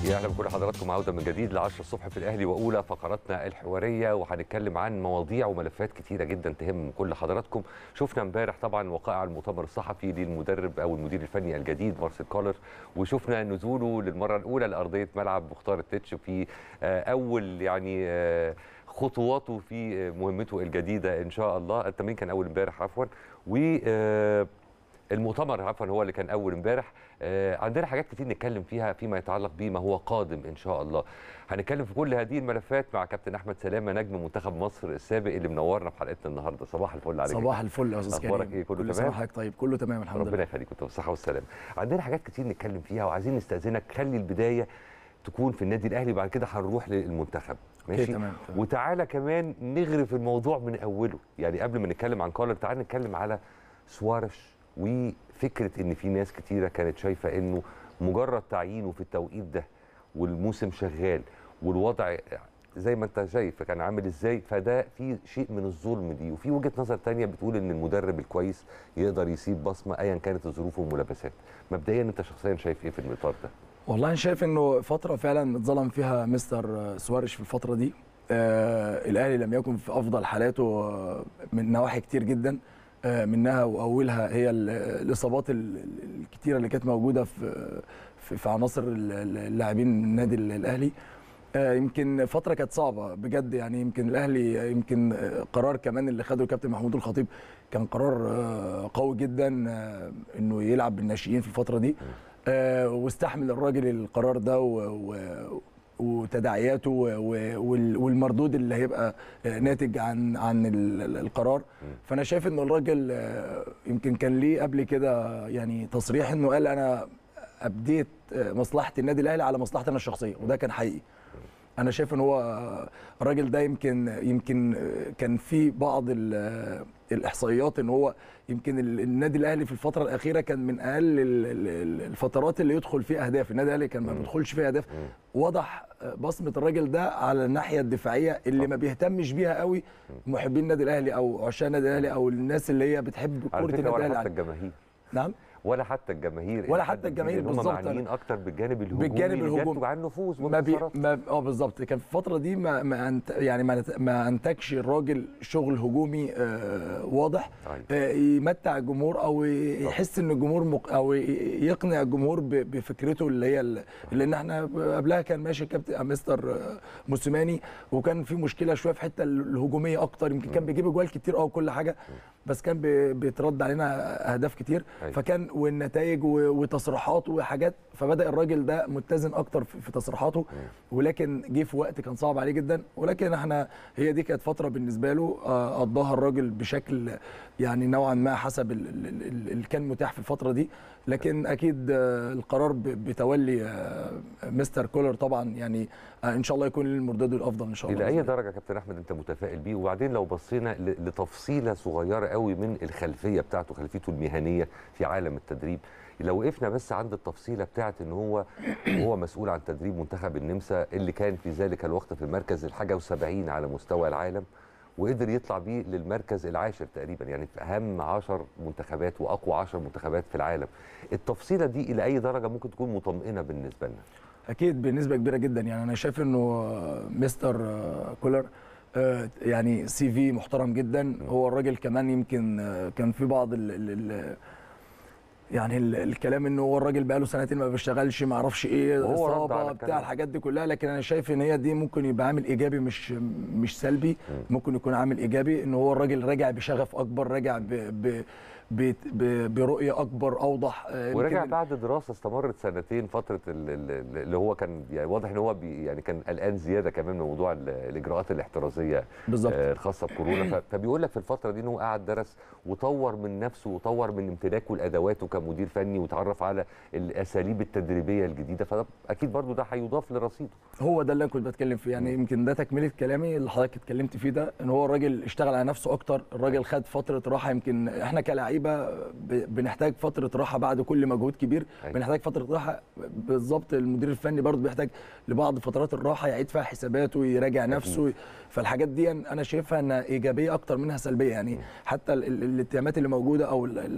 يا اهلا بكل حضراتكم عوده من جديد ل 10 الصبح في الاهلي واولى فقراتنا الحواريه وهنتكلم عن مواضيع وملفات كتيره جدا تهم كل حضراتكم شفنا امبارح طبعا وقائع المؤتمر الصحفي للمدرب او المدير الفني الجديد مارسيل كولر وشفنا نزوله للمره الاولى لارضيه ملعب مختار التتش في آه، اول يعني آه، خطواته في مهمته الجديده ان شاء الله التمرين كان اول امبارح عفوا و آه، المؤتمر عفوا هو اللي كان اول امبارح آه، عندنا حاجات كتير نتكلم فيها فيما يتعلق بما هو قادم ان شاء الله هنتكلم في كل هذه الملفات مع كابتن احمد سلامه نجم منتخب مصر السابق اللي منورنا في حلقتنا النهارده صباح الفل عليك صباح الفل يا استاذ كريم أخبارك إيه؟ كله كل تمام؟ سنه وحضرتك طيب كله تمام الحمد ربنا لله يخليك وانت بالصحه والسلامه عندنا حاجات كتير نتكلم فيها وعايزين نستاذنك خلي البدايه تكون في النادي الاهلي وبعد كده هنروح للمنتخب ماشي تمام، تمام. وتعالى كمان نغرف الموضوع من اوله يعني قبل ما نتكلم عن كولر تعالى نتكلم على سوارش وفكره ان في ناس كتيره كانت شايفه انه مجرد تعيينه في التوقيت ده والموسم شغال والوضع زي ما انت شايف كان عامل ازاي فده في شيء من الظلم دي وفي وجهه نظر تانية بتقول ان المدرب الكويس يقدر يسيب بصمه ايا كانت الظروف والملابسات مبدئيا انت شخصيا شايف ايه في الاطار ده والله انا شايف انه فتره فعلا اتظلم فيها مستر سوارش في الفتره دي آه الاهلي لم يكن في افضل حالاته آه، من نواحي كتير جدا آه منها واولها هي ال- الاصابات ال- ال- الكتيره اللي كانت موجوده في في, في عناصر ال- ال- اللاعبين من النادي ال- الاهلي آه، يمكن فتره كانت صعبه بجد يعني يمكن الاهلي آه، يمكن آه، قرار كمان اللي خده الكابتن محمود الخطيب كان قرار آه، قوي جدا آه، انه يلعب بالناشئين في الفتره دي آه، واستحمل الراجل القرار ده و- و- وتداعياته و- و- وال- والمردود اللي هيبقى آه، ناتج عن عن ال- ال- القرار فانا شايف انه الراجل آه، يمكن كان ليه قبل كده يعني تصريح انه قال انا ابديت آه، مصلحه النادي الاهلي على مصلحتي انا الشخصيه وده كان حقيقي انا شايف ان هو الراجل ده يمكن يمكن كان في بعض ال- الاحصائيات ان هو يمكن ال- النادي الاهلي في الفتره الاخيره كان من اقل ال- ال- الفترات اللي يدخل فيها اهداف النادي الاهلي كان ما بيدخلش فيها اهداف وضح بصمه الراجل ده على الناحيه الدفاعيه اللي ما بيهتمش بيها قوي محبين النادي الاهلي او عشاق النادي الاهلي او الناس اللي هي بتحب كره على النادي فكره ولا الاهلي حتى على- الجماهير نعم ولا حتى الجماهير ولا إلى حتى حد الجماهير كبير، هم بالظبط. معنيين اكتر بالجانب الهجومي بالجانب اللي الهجومي. بينتج عنه فوز ما بي وانتصارات ما اه بالظبط كان في الفتره دي ما ما أنت يعني ما نت- ما انتجش الراجل شغل هجومي آه واضح أيوة. آه يمتع الجمهور او يحس ان الجمهور مق او يقنع الجمهور ب- بفكرته اللي هي ال- لان احنا قبلها كان ماشي كابتن مستر آه، موسيماني وكان في مشكله شويه في الحته الهجوميه اكتر يمكن كان بيجيب اجوال كتير اه وكل حاجه بس كان بي- بيترد علينا اهداف كتير أيوة. فكان والنتائج و- وتصريحات وحاجات فبدا الراجل ده متزن اكتر في في تصريحاته ولكن جه في وقت كان صعب عليه جدا ولكن احنا هي دي كانت فتره بالنسبه له آه، قضاها الراجل بشكل يعني نوعا ما حسب ال- ال- ال- اللي كان متاح في الفتره دي لكن اكيد آه، القرار ب- بتولي آه، مستر كولر طبعا يعني آه، ان شاء الله يكون المردود الافضل ان شاء الله الى اي بإذن الله. درجه يا كابتن احمد انت متفائل بيه وبعدين لو بصينا ل- لتفصيله صغيره قوي من الخلفيه بتاعته خلفيته المهنيه في عالم التدريب لو وقفنا بس عند التفصيله بتاعت ان هو وهو مسؤول عن تدريب منتخب النمسا اللي كان في ذلك الوقت في المركز الحاجه و70 على مستوى العالم وقدر يطلع بيه للمركز العاشر تقريبا يعني في اهم 10 منتخبات واقوى 10 منتخبات في العالم التفصيله دي الى اي درجه ممكن تكون مطمئنه بالنسبه لنا اكيد بنسبه كبيره جدا يعني انا شايف انه آه، مستر آه، كولر آه، يعني سي في محترم جدا هو الراجل كمان يمكن آه، كان في بعض ال ال ال يعني ال الكلام انه هو الراجل بقاله سنتين ما بيشتغلش ما اعرفش ايه وهو رد على اصابه الكلام. بتاع الحاجات دي كلها لكن انا شايف ان هي دي ممكن يبقى عامل ايجابي مش مش سلبي ممكن يكون عامل ايجابي ان هو الراجل راجع بشغف اكبر راجع ب ب ب ب برؤيه اكبر اوضح آه، ورجع يمكن- بعد دراسه استمرت سنتين فتره ال- ال- اللي هو كان يعني واضح ان هو بي يعني كان قلقان زياده كمان من موضوع ال- الاجراءات الاحترازيه بالظبط. آه، الخاصه بكورونا ف- فبيقول لك في الفتره دي ان هو قعد درس وطور من نفسه وطور من امتلاكه لادواته كمدير فني وتعرف على الاساليب التدريبيه الجديده فده اكيد برضو ده هيضاف لرصيده هو ده اللي انا كنت بتكلم فيه يعني يمكن ده تكمله كلامي اللي حضرتك اتكلمت فيه ده ان هو الراجل اشتغل على نفسه اكتر الراجل خد فتره راحه يمكن احنا كلاعيبه ب- بنحتاج فتره راحه بعد كل مجهود كبير أيوة. بنحتاج فتره راحه بالظبط المدير الفني برضه بيحتاج لبعض فترات الراحه يعيد فيها حساباته يراجع نفسه فالحاجات دي انا شايفها انها ايجابيه اكتر منها سلبيه يعني حتى ال- ال- الاتهامات اللي موجوده او ال- ال-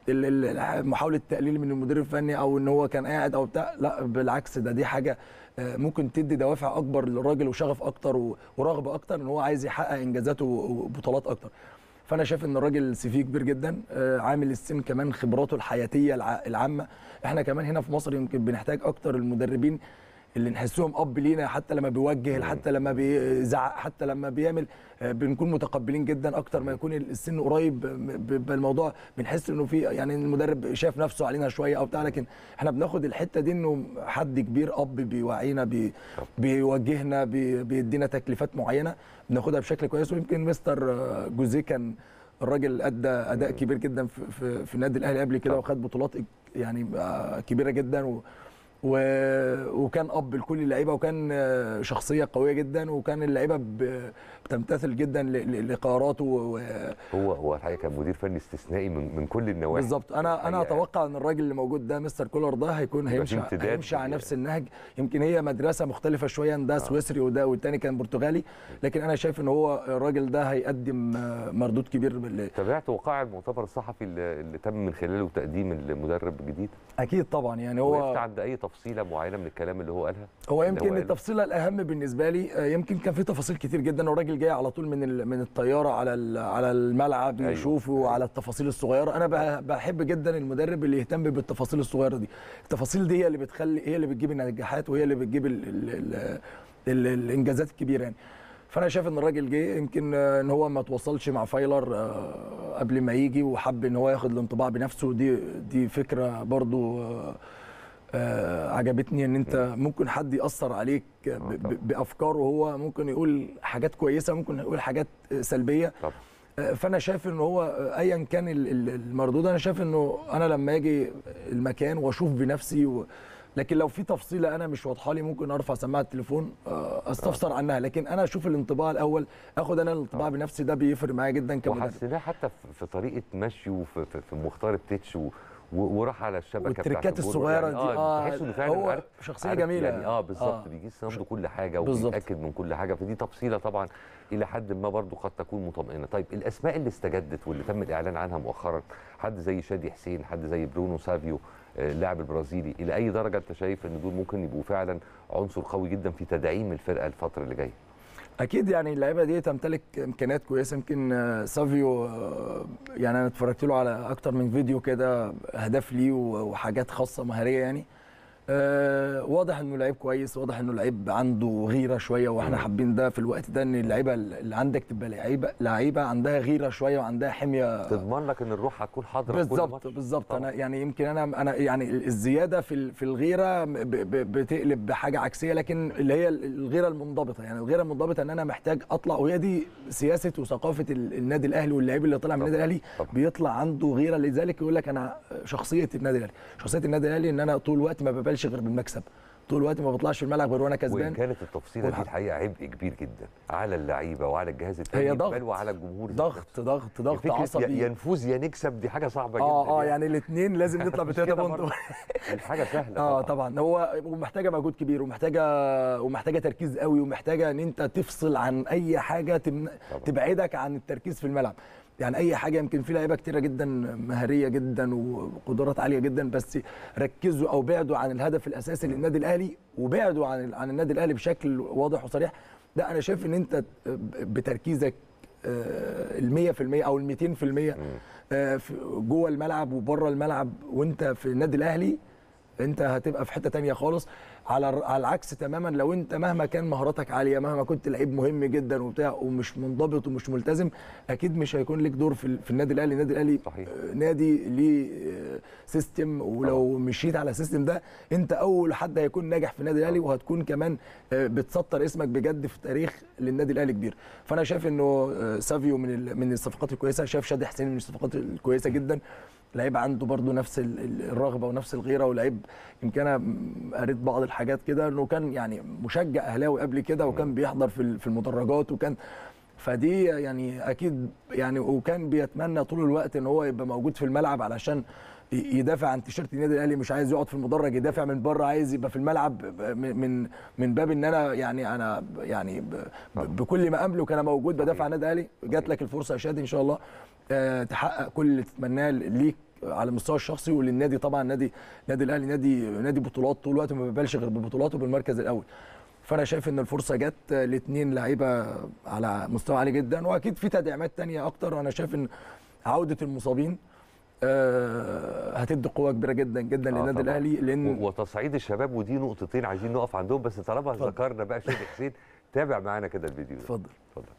ال- ال- محاوله تقليل من المدير الفني او ان هو كان قاعد او بتاع لا بالعكس ده دي حاجه آه، ممكن تدي دوافع اكبر للراجل وشغف اكتر و- ورغبه اكتر ان هو عايز يحقق انجازات و- وبطولات اكتر فانا شايف ان الراجل سي في كبير جدا آه، عامل السن كمان خبراته الحياتيه الع- العامه احنا كمان هنا في مصر يمكن بنحتاج اكتر المدربين اللي نحسهم اب لينا حتى لما بيوجه حتى لما بيزعق حتى لما بيعمل آه، بنكون متقبلين جدا اكتر ما يكون السن قريب ب- بالموضوع بنحس انه في يعني المدرب شايف نفسه علينا شويه او بتاع لكن احنا بناخد الحته دي انه حد كبير اب بيوعينا بي بيوجهنا بي بيدينا تكليفات معينه بناخدها بشكل كويس ويمكن مستر آه، جوزيه كان الراجل ادى اداء كبير جدا في في, في النادي الاهلي قبل كده طبعا. وخد بطولات يعني آه، كبيره جدا و و... وكان اب لكل اللعيبه وكان آه، شخصيه قويه جدا وكان اللعيبه ب... بتمتثل جدا ل... ل- لقراراته و... هو هو الحقيقه كان مدير فني استثنائي من من كل النواحي بالظبط انا انا الحقيقة. اتوقع ان الراجل اللي موجود ده مستر كولر ده هيكون يبقى هيمشي في امتداد هيمشي على ل- نفس النهج يمكن هي مدرسه مختلفه شويه ده سويسري وده والتاني كان برتغالي لكن انا شايف ان هو الراجل ده هيقدم آه، مردود كبير بال- تابعت وقائع المؤتمر الصحفي اللي اللي تم من خلاله تقديم المدرب الجديد اكيد طبعا يعني وقفت هو عند اي تفصيله معينه من الكلام اللي هو قالها هو اللي يمكن قاله. التفصيله الاهم بالنسبه لي آه، يمكن كان في تفاصيل كتير جدا والراجل جاي على طول من ال- من الطياره على ال- على الملعب أيوة، يشوفه أيوة. على التفاصيل الصغيره انا بح- بحب جدا المدرب اللي يهتم بالتفاصيل الصغيره دي التفاصيل دي هي اللي بتخلي هي اللي بتجيب النجاحات وهي اللي بتجيب ال ال ال ال الانجازات الكبيره يعني فانا شايف ان الراجل جه يمكن آه، ان هو ما تواصلش مع فايلر آه، قبل ما يجي وحب ان هو ياخد الانطباع بنفسه دي دي فكره برضو آه، آه، عجبتني ان انت ممكن حد ياثر عليك ب- طبعا. ب- بافكاره هو ممكن يقول حاجات كويسه ممكن يقول حاجات سلبيه طبعا آه، فانا شايف ان هو آه، ايا كان ال- ال- المردود انا شايف انه انا لما اجي المكان واشوف بنفسي و... لكن لو في تفصيله انا مش واضحه لي ممكن ارفع سماعه التليفون آه، استفسر عنها لكن انا اشوف الانطباع الاول اخد انا الانطباع بنفسي ده بيفرق معايا جدا كمدرب وحسيناه حتى في- في طريقه مشيه وفي في- في مختار التتش و- و- وراح على الشبكه بتاعت والتريكات الجول. الصغيره يعني دي اه تحس انه فعلا هو عارف شخصيه عارف جميله يعني اه بالظبط بيجيب عنده كل حاجه بالظبط. وبيتاكد من كل حاجه فدي تفصيله طبعا الى حد ما برضو قد تكون مطمئنه طيب الاسماء اللي استجدت واللي تم الاعلان عنها مؤخرا حد زي شادي حسين حد زي برونو سافيو آه، اللاعب البرازيلي الى اي درجه انت شايف ان دول ممكن يبقوا فعلا عنصر قوي جدا في تدعيم الفرقه الفتره اللي جايه اكيد يعني اللعيبه دي تمتلك امكانيات كويسه يمكن آه، سافيو آه، يعني انا اتفرجت له على اكتر من فيديو كده اهداف ليه و- وحاجات خاصه مهاريه يعني آه، واضح انه لعيب كويس واضح انه لعيب عنده غيره شويه واحنا مم. حابين ده في الوقت ده ان اللعيبه اللي عندك تبقى لعيبه لعيبه عندها غيره شويه وعندها حميه تضمن لك ان الروح هتكون حاضره في كل بالظبط ماتش. بالظبط طبعاً. انا يعني يمكن انا انا يعني الزياده في ال- في الغيره ب- ب- بتقلب بحاجه عكسيه لكن اللي هي الغيره المنضبطه يعني الغيره المنضبطه ان انا محتاج اطلع وهي دي سياسه وثقافه ال- النادي الاهلي واللاعب اللي طالع من النادي طبعاً. الاهلي طبعاً. بيطلع عنده غيره لذلك يقول لك انا شخصيه النادي الاهلي شخصيه النادي الاهلي ان انا طول الوقت ما ببالش غير بالمكسب طول الوقت ما بطلعش في الملعب غير وانا وان كسبان كانت التفصيله دي والحق. الحقيقه عبء كبير جدا على اللعيبه وعلى الجهاز الفني هي ضغط بل وعلى الجمهور ذات ضغط نفسه. ضغط ضغط فكرة يا- عصبي يا نفوز يا نكسب دي حاجه صعبه جدا اه اه يعني الاثنين لازم نطلع مش بثلاثه كده بونت برضه. مش حاجه سهله اه طبعا هو ومحتاجه مجهود كبير ومحتاجه ومحتاجه تركيز قوي ومحتاجه ان انت تفصل عن اي حاجه تمن... طبعاً. تبعدك عن التركيز في الملعب يعني اي حاجه يمكن في لعيبه كتيره جدا مهاريه جدا وقدرات عاليه جدا بس ركزوا او بعدوا عن الهدف الاساسي للنادي الاهلي وبعدوا عن عن النادي الاهلي بشكل واضح وصريح لا انا شايف ان انت بتركيزك ال 100% او ال 200% آه، في- جوه الملعب وبره الملعب وانت في النادي الاهلي انت هتبقى في حته تانية خالص على على العكس تماما لو انت مهما كان مهاراتك عاليه مهما كنت لعيب مهم جدا وبتاع ومش منضبط ومش ملتزم اكيد مش هيكون لك دور في, في النادي الاهلي النادي الاهلي صحيح. آه، نادي ليه آه، سيستم ولو مشيت على السيستم ده انت اول حد هيكون ناجح في النادي الاهلي وهتكون كمان آه، بتسطر اسمك بجد في تاريخ للنادي الاهلي كبير فانا شايف انه آه، سافيو من ال- من الصفقات الكويسه شايف شادي حسين من الصفقات الكويسه جدا لعيب عنده برضه نفس ال- ال- الرغبه ونفس الغيره ولعيب يمكن انا م- قريت بعض الحاجات كده انه كان يعني مشجع اهلاوي قبل كده وكان بيحضر في ال- في المدرجات وكان فدي يعني اكيد يعني وكان بيتمنى طول الوقت ان هو يبقى موجود في الملعب علشان ي- يدافع عن تيشيرت النادي الاهلي مش عايز يقعد في المدرج يدافع من بره عايز يبقى في الملعب ب- من من من باب ان انا يعني انا يعني ب- ب- بكل ما املك انا موجود بدافع عن النادي الاهلي جات لك الفرصه يا شادي ان شاء الله آه، تحقق كل اللي تتمناه ليك على المستوى الشخصي وللنادي طبعا نادي نادي الاهلي نادي نادي بطولات طول الوقت ما بيقبلش غير بالبطولات وبالمركز الاول فانا شايف ان الفرصه جت لاثنين لعيبه على مستوى عالي جدا واكيد في تدعيمات تانية اكتر وانا شايف ان عوده المصابين آه، هتدي قوه كبيره جدا جدا آه للنادي طبعاً. الاهلي لان و- وتصعيد الشباب ودي نقطتين عايزين نقف عندهم بس طالما اتفضل. ذكرنا بقى شادي حسين تابع معانا كده الفيديو ده اتفضل اتفضل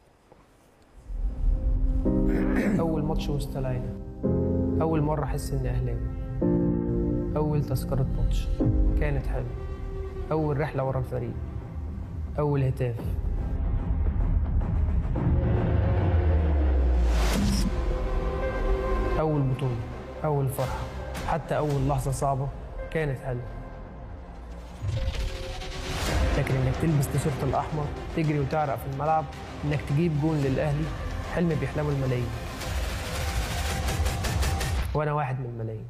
أول ماتش وسط العيلة أول مرة أحس إني أهلاوي أول تذكرة ماتش كانت حلوة أول رحلة ورا الفريق أول هتاف أول بطولة أول فرحة حتى أول لحظة صعبة كانت حلوة لكن إنك تلبس تيشيرت الأحمر تجري وتعرق في الملعب إنك تجيب جون للأهلي حلم بيحلمه الملايين وأنا واحد من الملايين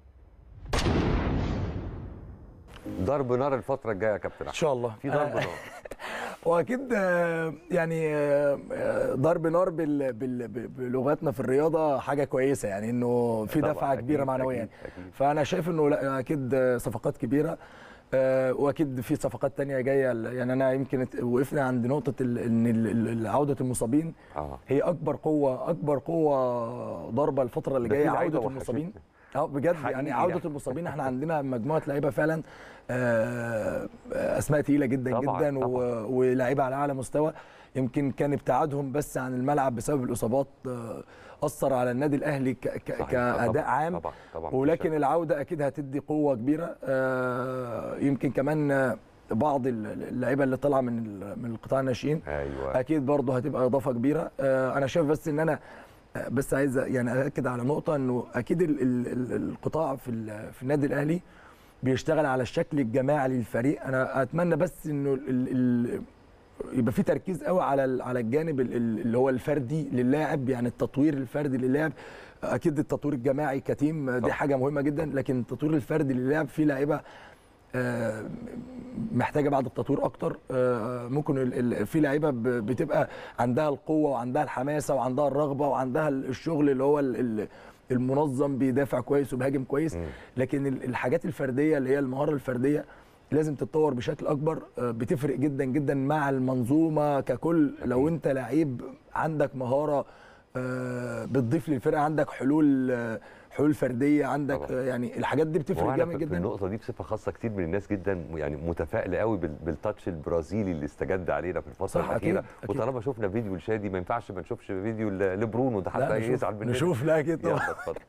ضرب نار الفتره الجايه يا كابتن ان احمد شاء الله في ضرب آه، نار واكيد آه، يعني آه، آه، ضرب نار بال- بال- ب- بلغتنا في الرياضه حاجه كويسه يعني انه في طبعاً، دفعه أكيد، كبيره معنويا أكيد، أكيد. فانا شايف انه لا اكيد آه، صفقات كبيره آه، واكيد في صفقات تانية جايه يعني انا يمكن ات- وقفنا عند نقطه ال- ان ال- ال- عوده المصابين اه هي اكبر قوه اكبر قوه ضربه الفتره اللي ده في جايه لعيبة عوده وحشتنا. المصابين اه بجد حقيقي يعني يعني. عوده المصابين احنا عندنا مجموعه لعيبه فعلا آه، اسماء تقيله جدا طبعاً، جدا و- طبعاً. ولاعيبه على اعلى مستوى يمكن كان ابتعادهم بس عن الملعب بسبب الاصابات آه، اثر على النادي الاهلي ك- ك- صحيح. آه، كاداء طبعاً، عام طبعا طبعا ولكن العوده اكيد هتدي قوه كبيره آه، يمكن كمان آه، بعض اللعيبه اللي طالعه من ال- من القطاع الناشئين ايوه اكيد برضه هتبقى اضافه كبيره آه، انا شايف بس ان انا آه، بس عايز يعني اكد على نقطه انه اكيد ال- ال- ال- القطاع في ال- في النادي الاهلي بيشتغل على الشكل الجماعي للفريق انا اتمنى بس انه ال- ال- يبقى في تركيز قوي على ال- على الجانب ال- ال- اللي هو الفردي للاعب يعني التطوير الفردي للاعب اكيد التطوير الجماعي كتيم آه، طبعا. دي حاجه مهمه جدا لكن التطوير الفردي للاعب في لعيبه آه، محتاجه بعد التطوير اكتر آه، ممكن ال- ال- في لعيبه ب- بتبقى عندها القوه وعندها الحماسه وعندها الرغبه وعندها ال- الشغل اللي هو ال- ال- المنظم بيدافع كويس وبيهاجم كويس مم. لكن ال- الحاجات الفرديه اللي هي المهاره الفرديه لازم تتطور بشكل اكبر آه، بتفرق جدا جدا مع المنظومه ككل لو انت لعيب عندك مهاره آه، بتضيف للفرقه عندك حلول آه، حلول فرديه عندك طبعا. آه، يعني الحاجات دي بتفرق وأنا جامد في- في جدا النقطه دي بصفه خاصه كتير من الناس جدا يعني متفائله قوي بال- بالتاتش البرازيلي اللي استجد علينا في الفتره صح، أكيد، الاخيره أكيد. وطالما شفنا فيديو لشادي ما ينفعش ما نشوفش فيديو ل- لبرونو ده لا، حتى نشوف- يزعل مننا نشوف لا اكيد طبعا يلا اتفضل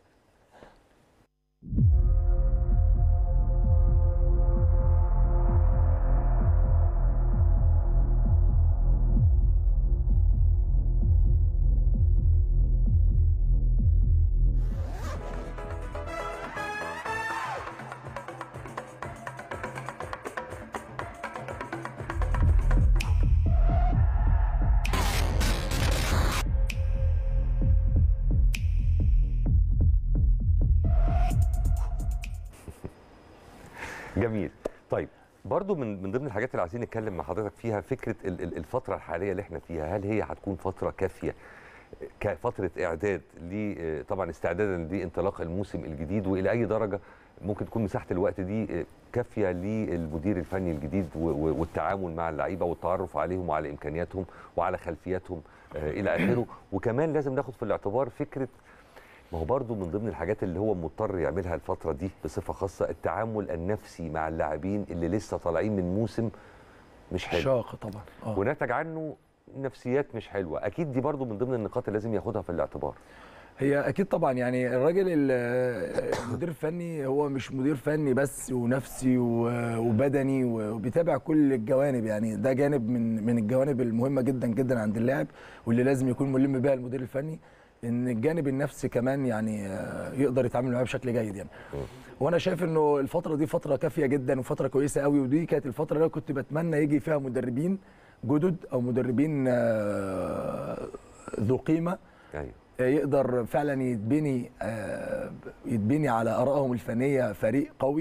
جميل طيب برضو من من ضمن الحاجات اللي عايزين نتكلم مع حضرتك فيها فكره ال- ال- الفتره الحاليه اللي احنا فيها هل هي هتكون فتره كافيه كفتره اعداد ل طبعا استعدادا لانطلاق الموسم الجديد والى اي درجه ممكن تكون مساحه الوقت دي كافيه للمدير الفني الجديد و- و- والتعامل مع اللعيبه والتعرف عليهم وعلى امكانياتهم وعلى خلفياتهم آه، الى اخره وكمان لازم ناخد في الاعتبار فكره ما هو برضه من ضمن الحاجات اللي هو مضطر يعملها الفترة دي بصفة خاصة التعامل النفسي مع اللاعبين اللي لسه طالعين من موسم مش حلو شاق طبعا اه ونتج عنه نفسيات مش حلوة أكيد دي برضه من ضمن النقاط اللي لازم ياخدها في الاعتبار هي اكيد طبعا يعني الراجل ال- المدير الفني هو مش مدير فني بس ونفسي و- وبدني وبيتابع كل الجوانب يعني ده جانب من من الجوانب المهمه جدا جدا عند اللاعب واللي لازم يكون ملم بها المدير الفني ان الجانب النفسي كمان يعني آه، يقدر يتعامل معاه بشكل جيد يعني وانا شايف انه الفتره دي فتره كافيه جدا وفتره كويسه قوي ودي كانت الفتره اللي أنا كنت بتمنى يجي فيها مدربين جدد او مدربين آه، ذو قيمه أيوه يقدر فعلا يتبني آه، يتبني على ارائهم الفنيه فريق قوي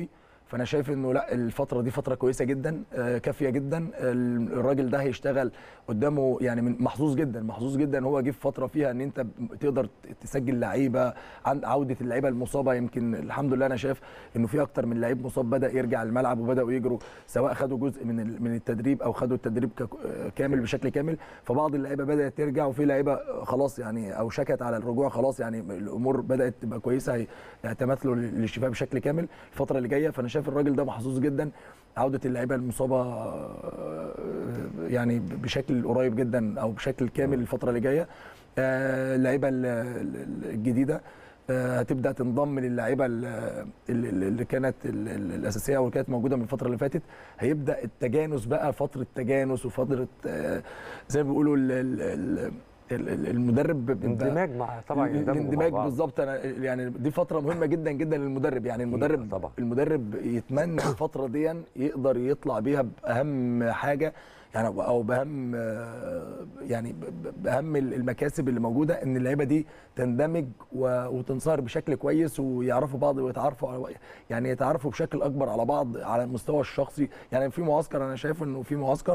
فانا شايف انه لا الفتره دي فتره كويسه جدا آه، كافيه جدا الراجل ده هيشتغل قدامه يعني من محظوظ جدا محظوظ جدا هو جه في فتره فيها ان انت تقدر تسجل لعيبه عن عوده اللعيبه المصابه يمكن الحمد لله انا شايف انه في اكتر من لعيب مصاب بدا يرجع الملعب وبداوا يجروا سواء خدوا جزء من ال- من التدريب او خدوا التدريب كك- كامل بشكل كامل فبعض اللعيبه بدات ترجع وفي لعيبه خلاص يعني او شكت على الرجوع خلاص يعني الامور بدات تبقى كويسه هي- يتمثلوا للشفاء بشكل كامل الفتره اللي جايه فانا شايف الراجل ده محظوظ جدا عوده اللعيبه المصابه آه، يعني بشكل قريب جدا او بشكل كامل الفتره اللي جايه آه، اللعيبه ال- ال- الجديده آه، هتبدا تنضم للعيبه ال- ال- اللي كانت ال- ال- الاساسيه واللي كانت موجوده من الفتره اللي فاتت هيبدا التجانس بقى فتره تجانس وفتره آه، زي ما بيقولوا ال- ال- ال- ال- ال- المدرب بيبقى- اندماج مع طبعا يندمجوا مع الاندماج بعض. بالظبط انا يعني دي فتره مهمه جدا جدا للمدرب يعني المدرب طبعا. المدرب يتمنى الفتره دي يقدر يطلع بيها باهم حاجه يعني او باهم آه، يعني ب- ب- باهم المكاسب اللي موجوده ان اللعيبه دي تندمج و- وتنصهر بشكل كويس ويعرفوا بعض ويتعارفوا على يعني يتعارفوا بشكل اكبر على بعض على المستوى الشخصي يعني في معسكر انا شايف انه في معسكر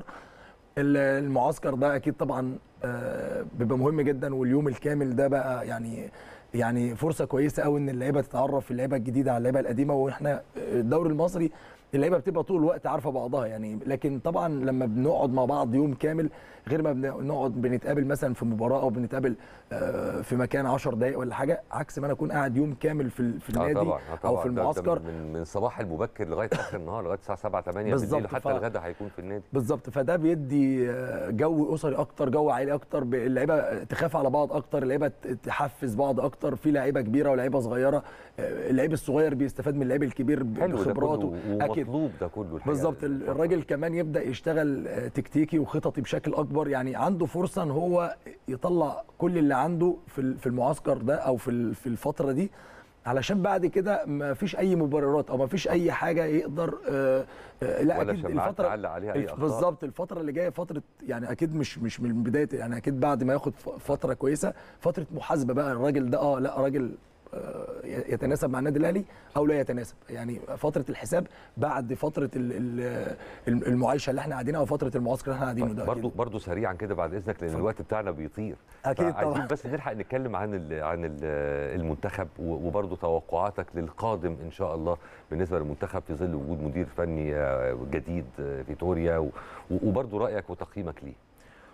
ال- المعسكر ده اكيد طبعا آه، بيبقى مهم جدا واليوم الكامل ده بقى يعني يعني فرصه كويسه قوي ان اللعيبه تتعرف اللعيبه الجديده على اللعيبه القديمه واحنا الدوري المصري اللعيبه بتبقى طول الوقت عارفه بعضها يعني لكن طبعا لما بنقعد مع بعض يوم كامل غير ما بنقعد بنتقابل مثلا في مباراه او بنتقابل آه، في مكان 10 دقائق ولا حاجه عكس ما انا اكون قاعد يوم كامل في ال- في آه النادي طبعا آه طبعا او في ده- ده المعسكر من من صباح المبكر لغايه اخر النهار لغايه الساعه 7 8 بالليل بالظبط، حتى ف- الغدا هيكون في النادي بالظبط فده بيدي آه، جو اسري اكتر جو عائلي اكتر ب- اللعيبه تخاف على بعض اكتر اللعيبه ت- تحفز بعض اكتر في لعيبه كبيره ولاعيبه صغيره آه، اللعيب الصغير بيستفاد من اللعيب الكبير ب- حلو ده بخبراته كله ومطلوب ده كله الحقيقة بالظبط ال- الفترة الراجل كمان يبدا يشتغل آه، تكتيكي وخططي بشكل اكبر يعني عنده فرصه ان هو يطلع كل اللي عنده في ال- في المعسكر ده او في ال- في الفتره دي علشان بعد كده ما فيش اي مبررات او ما فيش اي حاجه يقدر آه، آه، لا ولا اكيد شماعات الفتره تعلق عليها اي الف- اخطاء بالظبط الفتره اللي جايه فتره يعني اكيد مش مش من بدايه يعني اكيد بعد ما ياخد ف- فتره كويسه فتره محاسبه بقى الراجل ده اه لا راجل آه، يتناسب مع النادي الاهلي او لا يتناسب يعني فتره الحساب بعد فتره ال- ال- المعايشه اللي احنا قاعدينها او فتره المعسكر اللي احنا قاعدينه ده برضو أكيد. برضو سريعا كده بعد اذنك لان اتفضل. الوقت بتاعنا بيطير أكيد فعايزين طبعا. بس نلحق نتكلم عن ال عن ال المنتخب و- وبرضو توقعاتك للقادم ان شاء الله بالنسبه للمنتخب في ظل وجود مدير فني آه، جديد آه، فيتوريا و- وبرضو رايك وتقييمك ليه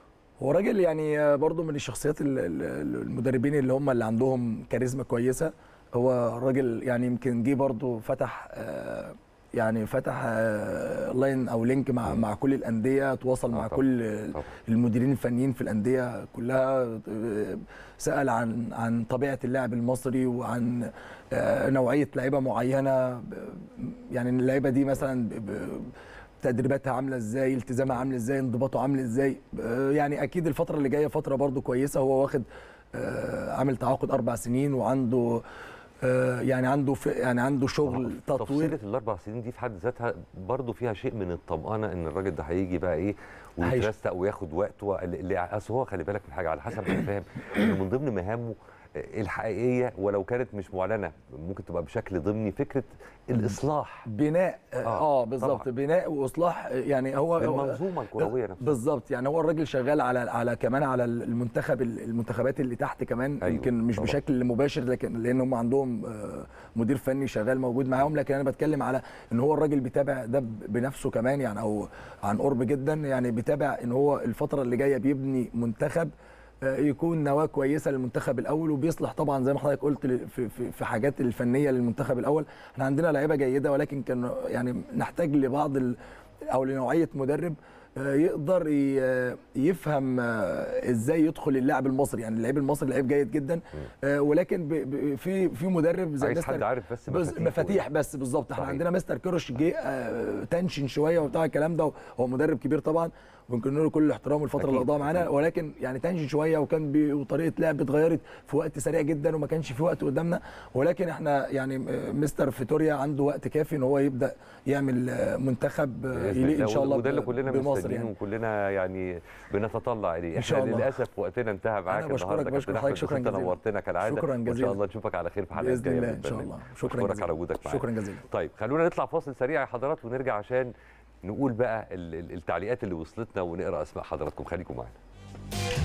هو راجل يعني برضه من الشخصيات ال- ال- المدربين اللي هم اللي عندهم كاريزما كويسه هو راجل يعني يمكن جه برضه فتح آه، يعني فتح آه، لاين او لينك مع مع كل الانديه تواصل آه مع طبعاً، كل طبعا المديرين الفنيين في الانديه كلها آه، سال عن عن طبيعه اللاعب المصري وعن آه، نوعيه لعيبه معينه ب- يعني اللعيبه دي مثلا ب- ب- تدريباتها عامله ازاي التزامها عامل ازاي انضباطه عامل ازاي آه، يعني اكيد الفتره اللي جايه فتره برضو كويسه هو واخد آه، عامل تعاقد اربع سنين وعنده آه، يعني عنده في يعني عنده شغل تطوير تفصيلة الاربع سنين دي في حد ذاتها برضو فيها شيء من الطمانه ان الراجل ده هيجي بقى ايه هيش- ويترستق وياخد وقته اللي- اصل هو خلي بالك من حاجه على حسب ما انا فاهم انه من ضمن مهامه الحقيقيه ولو كانت مش معلنه ممكن تبقى بشكل ضمني فكره الاصلاح بناء اه, آه، آه بالظبط طبعاً. بناء واصلاح يعني هو هو- المنظومه الكرويه نفسها بالظبط يعني هو الراجل شغال على على كمان على المنتخب المنتخبات اللي تحت كمان أيوة، أيوة يمكن مش طبعا. بشكل مباشر لكن لان هم عندهم آه، مدير فني شغال موجود معاهم لكن انا بتكلم على ان هو الراجل بيتابع ده ب- بنفسه كمان يعني او عن قرب جدا يعني بيتابع ان هو الفتره اللي جايه بيبني منتخب آه، يكون نواه كويسه للمنتخب الاول وبيصلح طبعا زي ما حضرتك قلت ل- في في في حاجات الفنيه للمنتخب الاول احنا عندنا لعيبه جيده ولكن كان يعني نحتاج لبعض ال او لنوعيه مدرب آه، يقدر ي- يفهم آه، ازاي يدخل اللاعب المصري يعني اللعيب المصري لعيب جيد جدا آه، ولكن ب- ب- في في مدرب زي عايز مستر حد عارف بس بز- مفاتيحه مفاتيح بس بالظبط احنا صحيح. عندنا مستر كيروش جه آه، تنشن شويه وبتاع الكلام ده هو مدرب كبير طبعا ويمكن له كل الاحترام الفتره اللي أكيد، قضاها معانا أكيد. ولكن يعني تنشن شويه وكان بي وطريقه لعب اتغيرت في وقت سريع جدا وما كانش في وقت قدامنا ولكن احنا يعني آه، مستر فيتوريا عنده وقت كافي ان هو يبدا يعمل آه، منتخب آه، بإذن يليق الله. ان شاء الله وده اللي ب- كلنا بمصر مستنيين يعني. وكلنا يعني بنتطلع اليه إن شاء احنا الله. للاسف وقتنا انتهى معاك بشكرك، النهارده بشكر كابتن حضرتك، أحمد، شكراً بس انت جزيلاً. نورتنا كالعاده شكراً وان شاء جزيلاً. الله نشوفك على خير في حلقات باذن جايه الله من ان شاء البرنامج. الله شكرا بشكرك جزيلا على وجودك معانا شكرا جزيلا طيب خلونا نطلع فاصل سريع يا حضرات ونرجع عشان نقول بقى ال- ال- التعليقات اللي وصلتنا ونقرا اسماء حضراتكم خليكم معانا